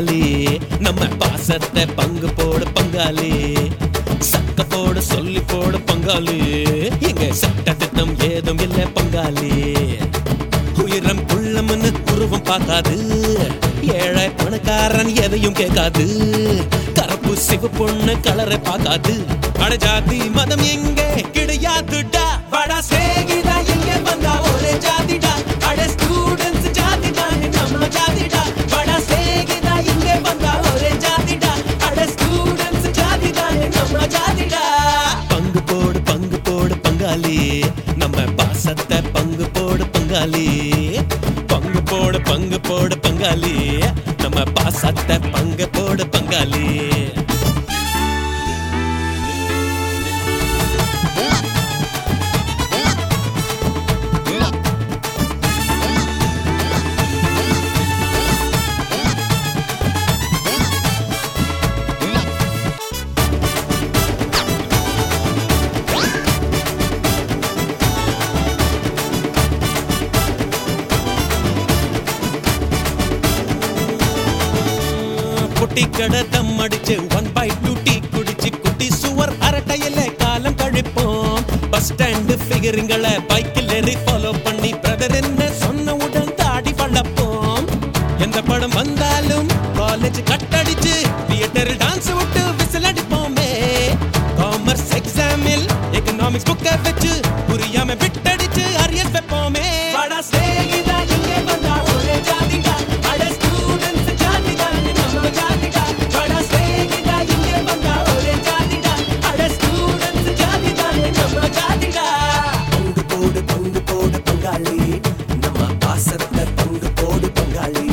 பங்காளி நம்ம பாசத்தை பங்கு போடு பங்காளி சக்க போடு சொல்லி போடு பங்காளி இங்க சட்ட திட்டம் ஏதும் இல்லை பங்காளி உயரம் குள்ளம்னு உருவம் பார்க்காது ஏழை பணக்காரன் எதையும் கேட்காது கருப்பு சிவப்பு பொண்ணு கலரை பார்க்காது அட ஜாதி மதம் எங்கே கிடையாதுடா வடா சேகிதா எங்கே வந்தா ஒரே ஜாதிடா அட ஸ்டூடெண்ட்ஸ் ஜாதிடா நம்ம ஜாதிடா வடா சேகிதா எங்கே வந்தா ஒரே ஜாதிடா அட ஸ்டூடெண்ட்ஸ் ஜாதிடா நம்ம ஜாதிடா பங்கு போடு பங்கு போடு பங்காளி நம்ம பாசத்தை பங்கு போடு பங்காளி பங்கு போடு பங்கு போடு பங்காளி நம்ம பாசத்தை பங்கு போடு பங்காளி குட்டி கடை தம் அடிச்சு ஒன் பை டூ டீ குடிச்சு குட்டி சுவர் அரட்டையில காலம் கழிப்போம் பஸ் ஸ்டாண்டு ஃபிகருங்களை பைக்கில் ஏறி ஃபாலோ பண்ணி பிரதர் என்ன சொன்னவுடன் தாடி வளர்ப்போம் எந்த படம் வந்தாலும் காலேஜ் கட்டடிச்சு தியேட்டரில் டான்ஸ் விட்டு விசில் அடிப்போமே காமர்ஸ் எக்ஸாமில் எக்கனாமிக்ஸ் புக்கை வச்சு புரியாம விட்டடிச்சு அரியஸ் வைப்போமே வடா சேகிதா இங்கே வந்தா ஒரே ஜாதிடா அட ஸ்டூடெண்ட்ஸ் ஜாதிடா நம்ம ஜாதிடா வடா சேகிதா இங்கே வந்தா ஒரே ஜாதிடா அட ஸ்டூடெண்ட்ஸ் ஜாதிடா நம்ம ஜாதிடா பங்கு போடு பங்கு போடு பங்காளி நம்ம பாசத்தை பங்கு போடு பங்காளி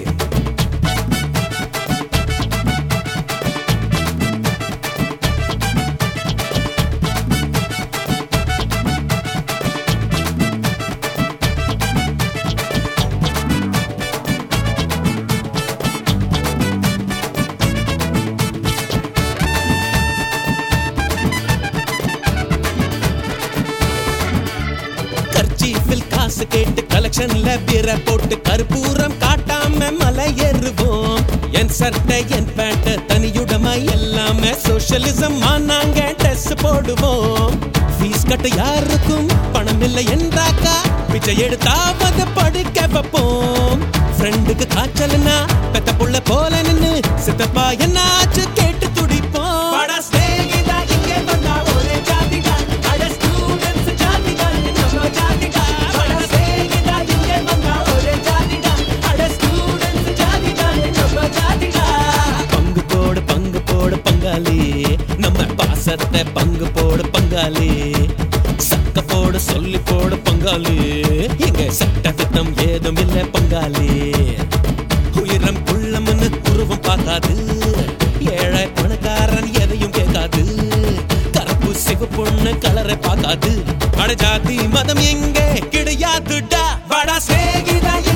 கர்ச்சீஃபில் காசு கேட்டு கலெக்ஷன்ல பிற போட்டு கற்பூரம் காட்டாம மலை ஏறுவோம் என் சட்டை என் பேண்ட் தனியுடமை எல்லாமே சோஷியலிசம் நாங்க ட்ரெஸ் போடுவோம் ஃபீஸ் கட்ட யாருக்கும் பணம் இல்லை என்றாக்கா பிச்சை எடுத்தாவது படிக்க வைப்போம் ஃப்ரெண்டுக்கு காய்ச்சல்னா பெத்த புள்ள போல நின்னு சித்தப்பா என்ன ஆச்சு கேட்டு துடிப்போம் படா ஸ்நேகிதா இங்கே வந்தா ஒரே ஜாதிடா அட ஸ்டூடெண்ட்ஸ் ஜாதிடா நம்ம ஜாதிடா படா ஸ்நேகிதா இங்கே வந்தா ஒரே ஜாதிடா அட ஸ்டூடெண்ட்ஸ் ஜாதிடா நம்ம ஜாதிடா பங்கு போடு பங்கு போடு பங்காளி நம்ம பாசத்தை பங்கு போடு பங்காளி சக்க போடு சொல்லி போடு பங்காளி எங்க சட்ட திட்டம் ஏதும் இல்லை பங்காளி உயரம் குள்ளம்னு உருவம் பார்க்காது ஏழை பணக்காரன் எதையும் கேட்காது கருப்பு சிவப்பு பொண்ணு கலரை பார்க்காது அட ஜாதி மதம் எங்கே கிடையாதுடா வடா சேகிதா